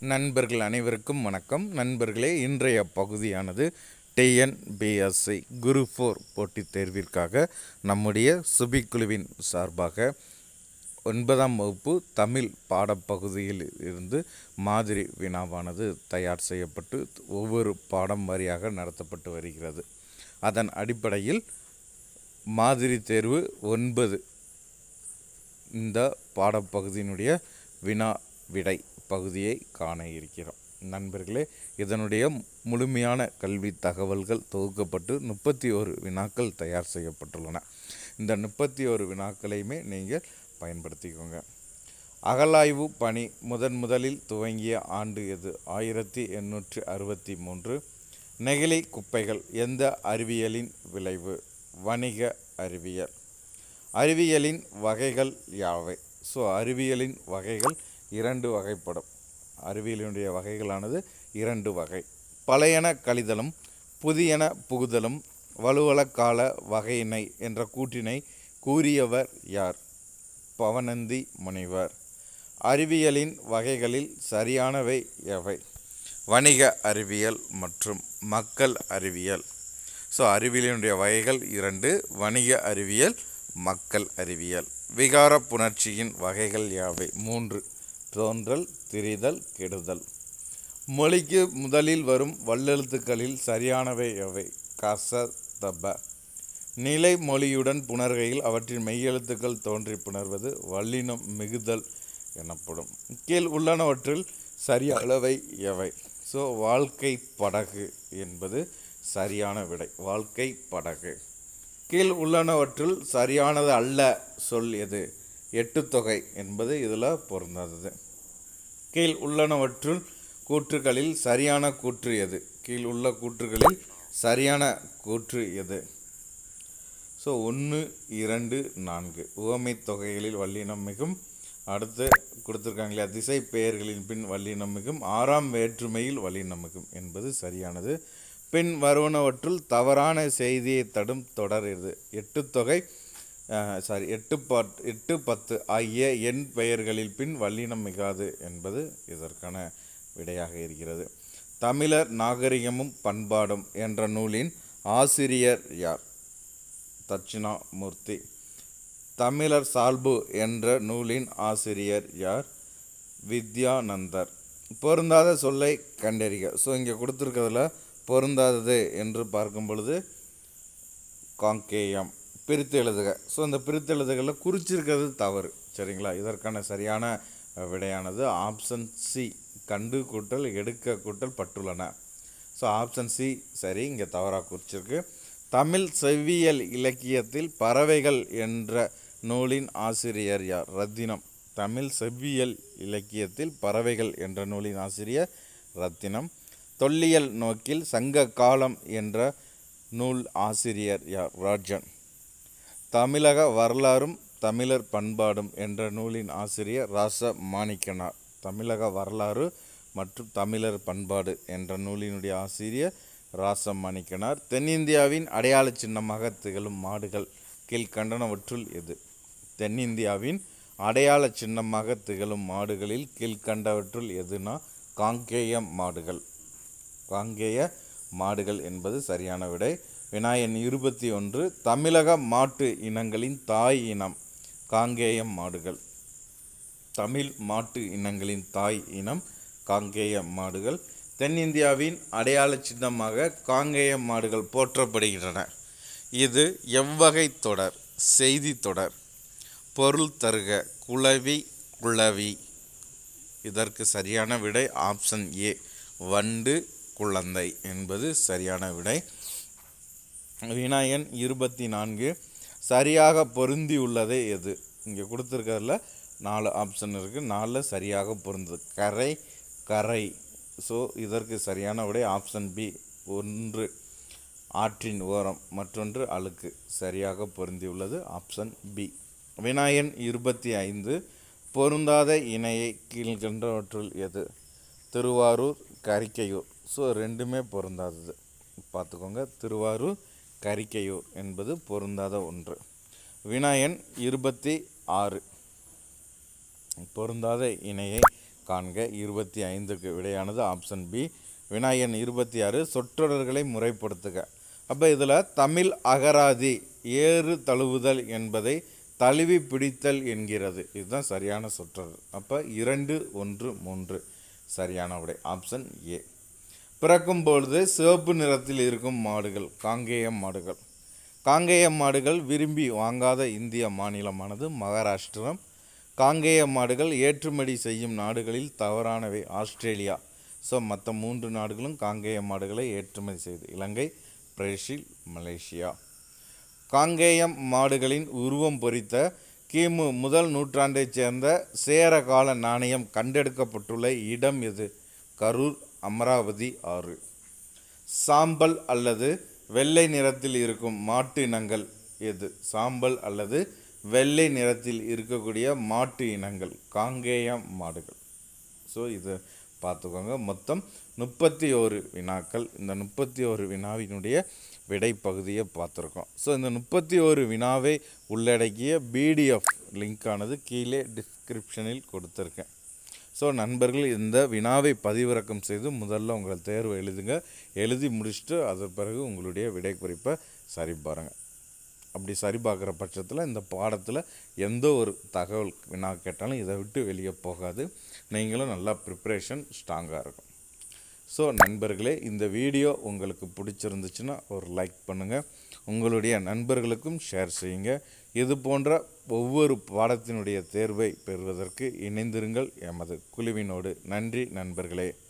நண்பர்கள் அனைவருக்கும் வணக்கம் நண்பர்களே இன்றைய பகுதியானது டிஎன்பிஎஸ்சி குரு ஃபோர் போட்டித் தேர்விற்காக நம்முடைய சுபிக்குழுவின் சார்பாக ஒன்பதாம் வகுப்பு தமிழ் பாடப்பகுதியில் இருந்து மாதிரி வினாவானது தயார் செய்யப்பட்டு ஒவ்வொரு பாடம் வாரியாக நடத்தப்பட்டு வருகிறது அதன் அடிப்படையில் மாதிரி தேர்வு ஒன்பது இந்த பாடப்பகுதியினுடைய வினா விடை பகுதியை காண இருக்கிறோம் நண்பர்களே இதனுடைய முழுமையான கல்வி தகவல்கள் தொகுக்கப்பட்டு முப்பத்தி ஒரு வினாக்கள் தயார் செய்யப்பட்டுள்ளன இந்த முப்பத்தி ஒரு வினாக்களையுமே நீங்கள் பயன்படுத்திக்கோங்க அகலாய்வு பணி முதன் முதலில் துவங்கிய ஆண்டு எது ஆயிரத்தி எண்ணூற்றி அறுபத்தி மூன்று நெகிழி குப்பைகள் எந்த அறிவியலின் விளைவு வணிக அறிவியல் அறிவியலின் வகைகள் யாவை ஸோ அறிவியலின் வகைகள் இரண்டு வகைப்படும் அறிவியலினுடைய வகைகளானது இரண்டு வகை பழையன கழிதலும் புதியன புகுதலும் வலுவல கால வகையினை என்ற கூற்றினை கூறியவர் யார் பவனந்தி முனிவர் அறிவியலின் வகைகளில் சரியானவை எவை வணிக அறிவியல் மற்றும் மக்கள் அறிவியல் ஸோ அறிவியலினுடைய வகைகள் இரண்டு வணிக அறிவியல் மக்கள் அறிவியல் விகார புணர்ச்சியின் வகைகள் யாவை மூன்று தோன்றல் திரிதல் கெடுதல் மொழிக்கு முதலில் வரும் வல்லெழுத்துக்களில் சரியானவை எவை கச தப நிலை மொழியுடன் புணர்கையில் அவற்றின் மெய்யெழுத்துக்கள் தோன்றி புணர்வது வல்லினம் மிகுதல் எனப்படும் கீழ் உள்ளனவற்றில் சரியானவை எவை ஸோ வாழ்க்கை படகு என்பது சரியான விடை வாழ்க்கை படகு கீழ் உள்ளனவற்றுள் சரியானது அல்ல சொல் எது எட்டுத்தொகை என்பது இதில் பொருந்தாதது கீழ் உள்ளனவற்றுள் கூற்றுகளில் சரியான கூற்று எது கீழ் உள்ள கூற்றுகளில் சரியான கூற்று எது ஸோ ஒன்று இரண்டு நான்கு உவமை தொகைகளில் வல்லினம் மிகும் அடுத்து கொடுத்துருக்காங்களே திசை பெயர்களின் பின் வல்லினம் மிகும் ஆறாம் வேற்றுமையில் வல்லினம் மிகும் என்பது சரியானது பின் வருவனவற்றுள் தவறான செய்தியை தடும் தொடர் இது எட்டு தொகை சாரி எட்டு பாட் எட்டு பத்து ஆகிய எண் பெயர்களில் பின் வல்லினம் மிகாது என்பது இதற்கான விடையாக இருக்கிறது தமிழர் நாகரிகமும் பண்பாடும் என்ற நூலின் ஆசிரியர் யார் தட்சிணாமூர்த்தி தமிழர் சால்பு என்ற நூலின் ஆசிரியர் யார் வித்யானந்தர் பொருந்தாத சொல்லை கண்டறிக ஸோ இங்கே கொடுத்துருக்கிறதுல பொருந்தாதது என்று பார்க்கும் பொழுது காங்கேயம் பிரித்து எழுதுக ஸோ அந்த பிரித்து எழுதுகளில் குறிச்சிருக்கிறது தவறு சரிங்களா இதற்கான சரியான விடையானது ஆப்ஷன் சி கண்டு கூட்டல் எடுக்க கூட்டல் பட்டுள்ளன ஸோ ஆப்ஷன் சி சரி இங்கே தவறாக குறிச்சிருக்கு தமிழ் செவ்வியல் இலக்கியத்தில் பறவைகள் என்ற நூலின் ஆசிரியர் யார் ரத்தினம் தமிழ் செவ்வியல் இலக்கியத்தில் பறவைகள் என்ற நூலின் ஆசிரியர் ரத்தினம் தொல்லியல் நோக்கில் சங்க காலம் என்ற நூல் ஆசிரியர் யார் ராஜன் தமிழக வரலாறும் தமிழர் பண்பாடும் என்ற நூலின் ஆசிரியர் ராச மாணிக்கனார் தமிழக வரலாறு மற்றும் தமிழர் பண்பாடு என்ற நூலினுடைய ஆசிரியர் ராச மாணிக்கனார் தென்னிந்தியாவின் அடையாள சின்னமாக திகழும் மாடுகள் கீழ்கண்டனவற்றுள் எது தென்னிந்தியாவின் அடையாள சின்னமாக திகழும் மாடுகளில் கீழ்கண்டவற்றுள் எதுனா காங்கேய மாடுகள் காங்கேய மாடுகள் என்பது சரியான விடை வினாயன் இருபத்தி ஒன்று தமிழக மாட்டு இனங்களின் தாய் இனம் காங்கேயம் மாடுகள் தமிழ் மாட்டு இனங்களின் தாய் இனம் காங்கேய மாடுகள் தென்னிந்தியாவின் அடையாள சின்னமாக காங்கேய மாடுகள் போற்றப்படுகின்றன இது எவ்வகை தொடர் செய்தி தொடர் பொருள் தருக குளவி குளவி இதற்கு சரியான விடை ஆப்ஷன் ஏ வண்டு குழந்தை என்பது சரியான விடை வினாயன் இருபத்தி நான்கு சரியாக பொருந்தி உள்ளதே எது இங்கே கொடுத்துருக்கறதுல நாலு ஆப்ஷன் இருக்குது நாலில் சரியாக பொருந்தது கரை கரை ஸோ இதற்கு சரியான விடை ஆப்ஷன் பி ஒன்று ஆற்றின் ஓரம் மற்றொன்று அழுக்கு சரியாக பொருந்தியுள்ளது ஆப்ஷன் பி வினாயன் இருபத்தி ஐந்து பொருந்தாத இணையை கீழ்கின்றவற்றுள் எது திருவாரூர் கரிக்கையூர் ஸோ ரெண்டுமே பொருந்தாதது பார்த்துக்கோங்க திருவாரூர் கரிக்கையூர் என்பது பொருந்தாத ஒன்று வினாயன் இருபத்தி ஆறு பொருந்தாத இணையை காண்க இருபத்தி ஐந்துக்கு விடையானது ஆப்ஷன் பி வினாயன் இருபத்தி ஆறு சொற்றொடர்களை முறைப்படுத்துக அப்போ இதில் தமிழ் அகராதி ஏறு தழுவுதல் என்பதை தழுவி பிடித்தல் என்கிறது இதுதான் சரியான சொற்றொடர் அப்போ இரண்டு ஒன்று மூன்று சரியான விடை ஆப்ஷன் ஏ பிறக்கும் பொழுது சிவப்பு நிறத்தில் இருக்கும் மாடுகள் காங்கேயம் மாடுகள் காங்கேயம் மாடுகள் விரும்பி வாங்காத இந்திய மாநிலமானது மகாராஷ்டிரம் காங்கேயம் மாடுகள் ஏற்றுமதி செய்யும் நாடுகளில் தவறானவை ஆஸ்திரேலியா ஸோ மற்ற மூன்று நாடுகளும் காங்கேயம் மாடுகளை ஏற்றுமதி செய்து இலங்கை பிரேசில் மலேசியா காங்கேயம் மாடுகளின் உருவம் பொறித்த கிமு முதல் நூற்றாண்டைச் சேர்ந்த சேரகால நாணயம் கண்டெடுக்கப்பட்டுள்ள இடம் எது கரூர் அமராவதி ஆறு சாம்பல் அல்லது வெள்ளை நிறத்தில் இருக்கும் மாட்டு இனங்கள் எது சாம்பல் அல்லது வெள்ளை நிறத்தில் இருக்கக்கூடிய மாட்டு இனங்கள் காங்கேயம் மாடுகள் ஸோ இது பார்த்துக்கோங்க மொத்தம் முப்பத்தி ஓரு வினாக்கள் இந்த முப்பத்தி ஓரு வினாவினுடைய விடை பகுதியை பார்த்துருக்கோம் ஸோ இந்த முப்பத்தி ஓரு வினாவை உள்ளடக்கிய பிடிஎஃப் லிங்கானது கீழே டிஸ்கிரிப்ஷனில் கொடுத்துருக்கேன் ஸோ நண்பர்கள் இந்த வினாவை பதிவிறக்கம் செய்து முதல்ல உங்கள் தேர்வு எழுதுங்க எழுதி முடிச்சுட்டு அதன் பிறகு உங்களுடைய விடை குறிப்பை சரி பாருங்கள் அப்படி சரி பார்க்குற பட்சத்தில் இந்த பாடத்தில் எந்த ஒரு தகவல் வினா கேட்டாலும் இதை விட்டு வெளியே போகாது நீங்களும் நல்லா ப்ரிப்ரேஷன் ஸ்ட்ராங்காக இருக்கும் ஸோ நண்பர்களே இந்த வீடியோ உங்களுக்கு பிடிச்சிருந்துச்சுன்னா ஒரு லைக் பண்ணுங்கள் உங்களுடைய நண்பர்களுக்கும் ஷேர் செய்யுங்க இது போன்ற ஒவ்வொரு பாடத்தினுடைய தேர்வை பெறுவதற்கு இணைந்திருங்கள் எமது குழுவினோடு நன்றி நண்பர்களே